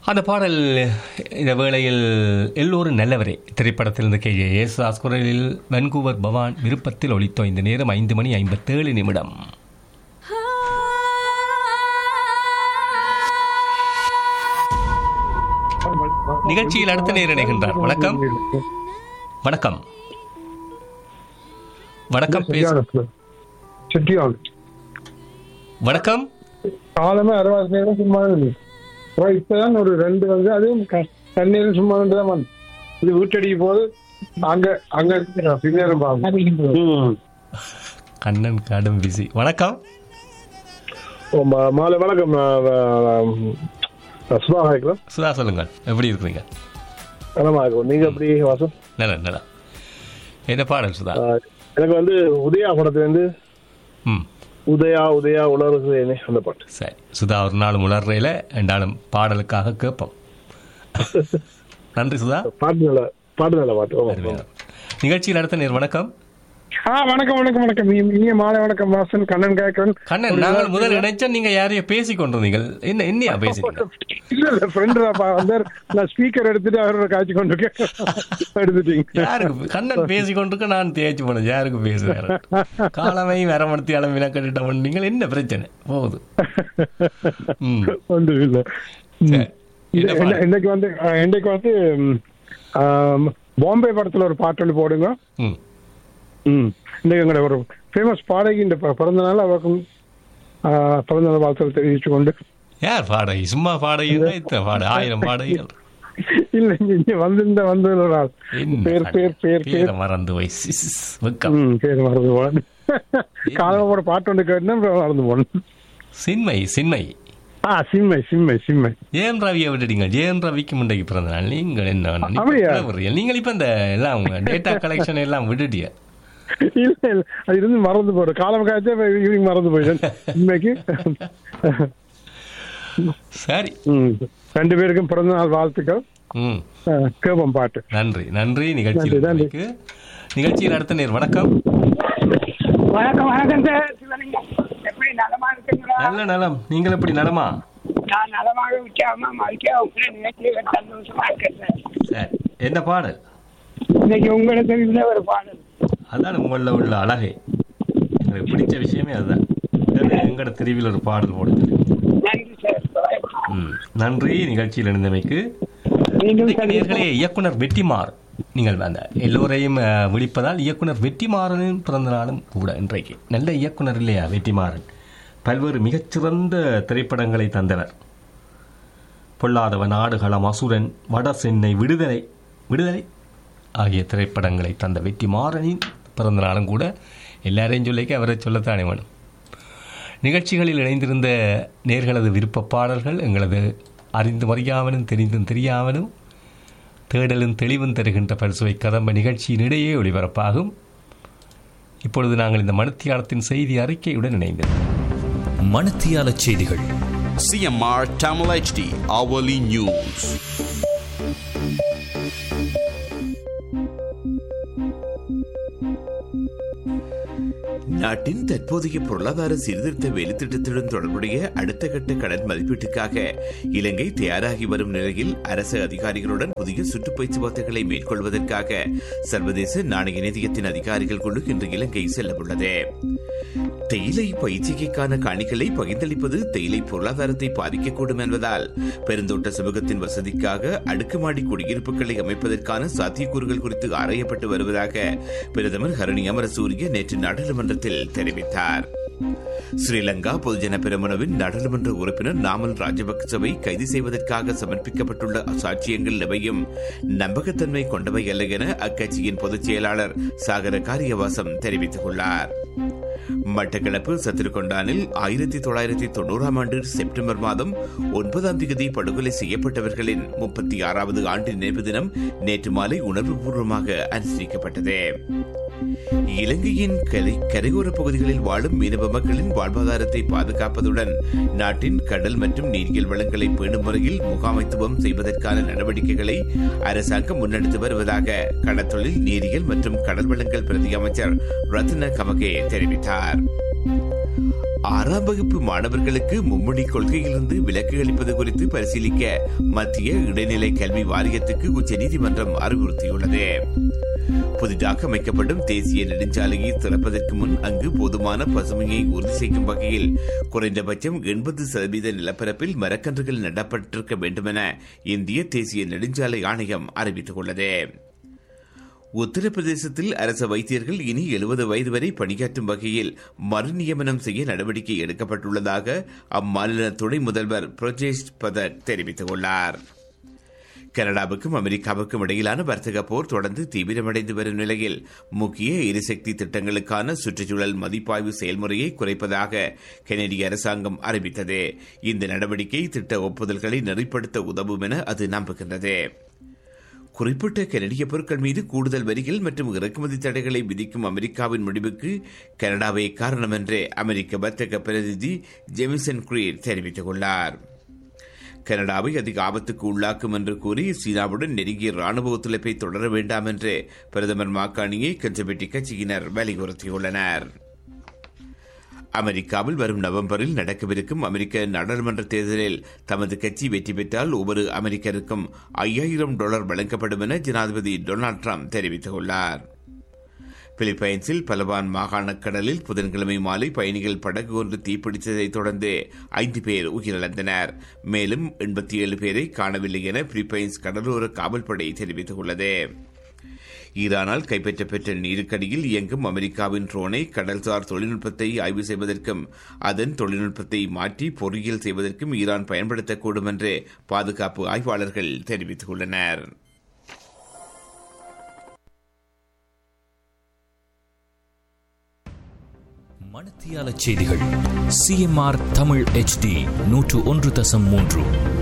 அந்த பாடல் இந்த வேளையில் எல்லோரும் நல்லவரே திரைப்படத்திலிருந்து கே ஜே ஏசுதாஸ் குரலில் வன்கூவர் பவான் விருப்பத்தில் ஒலித்தோ இந்த நேரம் ஐந்து மணி ஐம்பத்தேழு நிமிடம் நிகழ்ச்சியில் அடுத்த நேர் இணைகின்றார் வணக்கம் வணக்கம் வணக்கம் பேச செட்டியாள் வணக்கம் காலமே அரைவாசி நேரம் சும்மா இருந்து அப்புறம் இப்பதான் ஒரு ரெண்டு வந்து அதுவும் க- தண்ணீரும் சும்மா இருந்து தான் வந்து இது வீட்டடிக்கு போது அங்க அங்க இருக்கு பின்னேரம் பாருங்க கண்ணன் கடும் பிசி வணக்கம் மாலை வணக்கம் சுபா ஹாய்க்கலாம் சுதா சொல்லுங்கள் எப்படி இருக்கிறீங்க நலமா இருக்கும் நீங்க எப்படி வாசம் நல்ல நல்ல என்ன பாடல் சுதா ஆஹ், எனக்கு வந்து உதயா படத்துல இருந்து ம் உதயா உதயா உணர்வு அந்த பாட்டு சரி சுதா ஒரு நாள் உணர்றையில் ரெண்டாலும் பாடலுக்காக கேட்போம் நன்றி சுதா பாட்டு நல்ல பாட்டு நல்ல பாட்டு ஆமா, ஆமா. அருமையான. நிகழ்ச்சியில் அடுத்த நேர் வணக்கம் ஆ வணக்கம் வணக்கம் வணக்கம் இனிய- இனிய மாலை வணக்கம் வாசன் கண்ணன் கேட்கறன் கண்ணன் நாங்கள் முதல் இணைச்சா நீங்க யாரையோ பேசி கொண்டிருந்தீங்கள் என்ன என்னையா பேசினீங்க இல்ல இல்ல ஃப்ரெண்ட் வந்தார் நான் ஸ்பீக்கர் எடுத்துட்டு அவரோட காய்ச்சி கொண்டிருக்கேன் எடுத்துட்டீங்க யாருக்கு கண்ணன் பேசி கொண்டிருக்க நான் தேய்ச்சி போனேன் யாருக்கு பேசுவேன் காலமை வரமடுத்தி அளவினா கட்டிட்டவன் நீங்கள் என்ன பிரச்சனை போகுது ம் ஒன்றும் இல்ல சரி. இது என்ன என்ன- பாடல்? இன்னைக்கு வந்து அஹ், இன்னைக்கு வந்து ம், ஆம், பாம்பே படத்துல ஒரு பாட்டு ஒன்று போடுங்க ம் ம் இன்னைக்கு எங்களோட ஒரு ஃபேமஸ் பாடகி இந்த ப- பிறந்த நாள் அவருக்கும் ஆஹ், பிறந்த நாள் வாழ்த்துக்கள் தெரிவித்து கொண்டு யார் பாடகி சும்மா பாடகி தான் இத்தனை பாடு ஆயிரம் பாடகிகள் இல்ல இங்க இங்க வந்திருந்த வந்த ஒரு ஆள் என்ன பேர் பேர் பேர் பேர் பேரை மறந்து போய் சிஸ், சிஸ், வெக்கம் ம் பேர் மறந்து போனேன் காலையில் ஒரு பாட்டு ஒன்று கேட்டேன் அப்புறம் மறந்து போனேன் சின்மை சின்மை ஆ சிம்மை சிம்மை சிம்மை ஜெயன் ரவியை விட்டுட்டீங்க ஜெயன் ரவிக்கு முண்டைக்கு பிறந்த நாள் நீங்கள் என்ன நீங்க அப்படியா? கிளவுறீங்க. நீங்கள் இப்ப இந்த எல்லாம் டேட்டா கலெக்ஷன் எல்லாம் விட்டுட்டிய இல்ல இல்ல அது இருந்து மறந்து போறேன் காலம் காய்ச்சா ஈவினிங் மறந்து போயிட்டேன் இன்னைக்கு சரி ம். ரெண்டு பேருக்கும் பிறந்த நாள் வாழ்த்துக்கள் ம் அஹ், கேப்போம் பாட்டு நன்றி நன்றி நிகழ்ச்சியில் நன்றி, நன்றி. இருந்தமைக்கு. நிகழ்ச்சியில் அடுத்த நேர் வணக்கம் வணக்கம் வணக்கம் சார் சிவலிங்கம் எப்படி நலமா இருக்குங்களா நல்ல நலம் நீங்கள் எப்படி நலமா நான் நலமாக உற்சாகமா மகிழ்ச்சியா உங்களை நிகழ்ச்சியில் சந்தோஷமா இருக்கேன் சார் சரி என்ன பாடல் இன்னைக்கு உங்களுக்கு இருந்த ஒரு பாடல் அதான் உங்களில் உள்ள அழகே எனக்கு பிடிச்ச விஷயமே அதுதான் எங்கட தெருவில் ஒரு பாடல் போடுது நன்றி சார் ம் நன்றி நிகழ்ச்சியில் இருந்தமைக்கு மீண்டும் இன்றைக்கு நேர்களே இயக்குனர் வெற்றிமார் நீங்கள் அந்த எல்லோரையும் அஹ், விழிப்பதால் இயக்குனர் வெற்றிமாறனின் பிறந்த நாளும் கூட இன்றைக்கு நல்ல இயக்குனர் இல்லையா வெற்றிமாறன் பல்வேறு மிகச்சிறந்த திரைப்படங்களை தந்தவர் பொல்லாதவன் ஆடுகளம் அசுரன் வட சென்னை விடுதலை விடுதலை ஆகிய திரைப்படங்களை தந்த வெற்றிமாறனின் பிறந்த நாளும் கூட எல்லாரையும் சொல்லிக்க அவரை சொல்லத்தானே வேணும் நிகழ்ச்சிகளில் இணைந்திருந்த நேர்களது விருப்ப பாடல்கள் எங்களது அறிந்து அறியாமலும் தெரிந்தும் தெரியாமலும் தேடலும் தெளிவும் தருகின்ற பரிசுவை கதம்ப நிகழ்ச்சியின் இடையே ஒளிபரப்பாகும் இப்பொழுது நாங்கள் இந்த மணித்தியாலத்தின் செய்தி அறிக்கையுடன் இணைந்தோம் மணத்தியால செய்திகள் CMR Tamil HD Hourly News. நாட்டின் தற்போதைய பொருளாதார சீர்திருத்த வேலைத்திட்டத்துடன் தொடர்புடைய அடுத்த கட்ட கடன் மதிப்பீட்டுக்காக இலங்கை தயாராகி வரும் நிலையில் அரசு அதிகாரிகளுடன் புதிய சுற்றுப்பேச்சுவார்த்தைகளை மேற்கொள்வதற்காக சர்வதேச நாணய நிதியத்தின் அதிகாரிகள் குழு இன்று இலங்கை செல்லவுள்ளது தேயிலை பயிற்சிகைக்கான காணிகளை பகிர்ந்தளிப்பது தேயிலை பொருளாதாரத்தை பாதிக்கக்கூடும் என்பதால் பெருந்தோட்ட சமூகத்தின் வசதிக்காக அடுக்குமாடி குடியிருப்புகளை அமைப்பதற்கான சாத்தியக்கூறுகள் குறித்து ஆராயப்பட்டு வருவதாக பிரதமர் ஹரணி அமரசூரிய நேற்று நாடாளுமன்றத்தில் தெரிவித்தார் ஸ்ரீலங்கா பொதுஜன பெருமனவின் நாடாளுமன்ற உறுப்பினர் நாமல் ராஜபக்சவை கைது செய்வதற்காக சமர்ப்பிக்கப்பட்டுள்ள சாட்சியங்கள் எவையும் நம்பகத்தன்மை கொண்டவை அல்ல என அக்கட்சியின் பொதுச் செயலாளர் சாகர காரியவாசம் தெரிவித்துள்ளார் மட்டக்களப்பு சத்திருக்கொண்டானில் ஆயிரத்தி தொள்ளாயிரத்தி தொண்ணூறாம் ஆண்டு செப்டம்பர் மாதம் ஒன்பதாம் தேதி படுகொலை செய்யப்பட்டவர்களின் முப்பத்தி ஆறாவது ஆண்டு நினைவு தினம் நேற்று மாலை உணர்வுபூர்வமாக அனுசரிக்கப்பட்டது இலங்கையின் கரை கரையோர பகுதிகளில் வாழும் மீனவ மக்களின் வாழ்வாதாரத்தை பாதுகாப்பதுடன் நாட்டின் கடல் மற்றும் நீரியல் வளங்களை பேணும் முறையில் முகாமைத்துவம் செய்வதற்கான நடவடிக்கைகளை அரசாங்கம் முன்னெடுத்து வருவதாக கடற்தொழில் நீரியல் மற்றும் கடல் வளங்கள் பிரதி அமைச்சர் ரத்ன கமகே தெரிவித்தார் ஆறாம் வகுப்பு மாணவர்களுக்கு மும்மொழி கொள்கையிலிருந்து விலக்கு அளிப்பது குறித்து பரிசீலிக்க மத்திய இடைநிலை கல்வி வாரியத்துக்கு உச்சநீதிமன்றம் அறிவுறுத்தியுள்ளது புதிதாக அமைக்கப்படும் தேசிய நெடுஞ்சாலையை திறப்பதற்கு முன் அங்கு போதுமான பசுமையை உறுதி செய்யும் வகையில் குறைந்தபட்சம் எண்பது சதவீத நிலப்பரப்பில் மரக்கன்றுகள் நடப்பட்டிருக்க வேண்டுமென இந்திய தேசிய நெடுஞ்சாலை ஆணையம் அறிவித்துள்ளது உத்தரப்பிரதேசத்தில் அரசு வைத்தியர்கள் இனி எழுபது வயது வரை பணியாற்றும் வகையில் மறுநியமனம் செய்ய நடவடிக்கை எடுக்கப்பட்டுள்ளதாக அம்மாநில துணை முதல்வர் பிரஜேஷ் பதக் தெரிவித்துள்ளார் கனடாவுக்கும் அமெரிக்காவுக்கும் இடையிலான வர்த்தக போர் தொடர்ந்து தீவிரமடைந்து வரும் நிலையில் முக்கிய எரிசக்தி திட்டங்களுக்கான சுற்றுச்சூழல் மதிப்பாய்வு செயல்முறையை குறைப்பதாக கெனடிய அரசாங்கம் அறிவித்தது இந்த நடவடிக்கை திட்ட ஒப்புதல்களை நெறிப்படுத்த உதவும் என அது நம்புகின்றது குறிப்பிட்ட கனடிய பொருட்கள் மீது கூடுதல் வரிகள் மற்றும் இறக்குமதி தடைகளை விதிக்கும் அமெரிக்காவின் முடிவுக்கு கனடாவே காரணம் என்று அமெரிக்க வர்த்தக பிரதிநிதி ஜெமிசன் கிரீட் தெரிவித்துள்ளார் கனடாவை அதிக ஆபத்துக்கு உள்ளாக்கும் என்று கூறி சீனாவுடன் நெருங்கிய ராணுவ ஒத்துழைப்பை தொடர வேண்டாம் என்று பிரதமர் மாக்காணியை கன்சர்வேட்டிவ் கட்சியினர் வலியுறுத்தியுள்ளனர் அமெரிக்காவில் வரும் நவம்பரில் நடக்கவிருக்கும் அமெரிக்க நாடாளுமன்ற தேர்தலில் தமது கட்சி வெற்றி பெற்றால் ஒவ்வொரு அமெரிக்கருக்கும் ஐயாயிரம் டாலர் வழங்கப்படும் என ஜனாதிபதி டொனால்டு ட்ரம்ப் தெரிவித்துள்ளார் பிலிப்பைன்ஸில் பலவான் மாகாண கடலில் புதன்கிழமை மாலை பயணிகள் படகு ஒன்று தீப்பிடித்ததைத் தொடர்ந்து ஐந்து பேர் உயிரிழந்தனர் மேலும் எண்பத்தி ஏழு பேரை காணவில்லை என பிலிப்பைன்ஸ் கடலோர காவல்படை தெரிவித்துள்ளது ஈரானால் கைப்பற்றப்பெற்ற நீருக்கடியில் இயங்கும் அமெரிக்காவின் ட்ரோனை கடல்சார் தொழில்நுட்பத்தை ஆய்வு செய்வதற்கும் அதன் தொழில்நுட்பத்தை மாற்றி பொறியியல் செய்வதற்கும் ஈரான் பயன்படுத்தக்கூடும் என்று பாதுகாப்பு ஆய்வாளர்கள் தெரிவித்துள்ளனர் மணத்தியால செய்திகள் சிஎம்ஆர் தமிழ் HD நூற்று ஒன்று தசம் மூன்று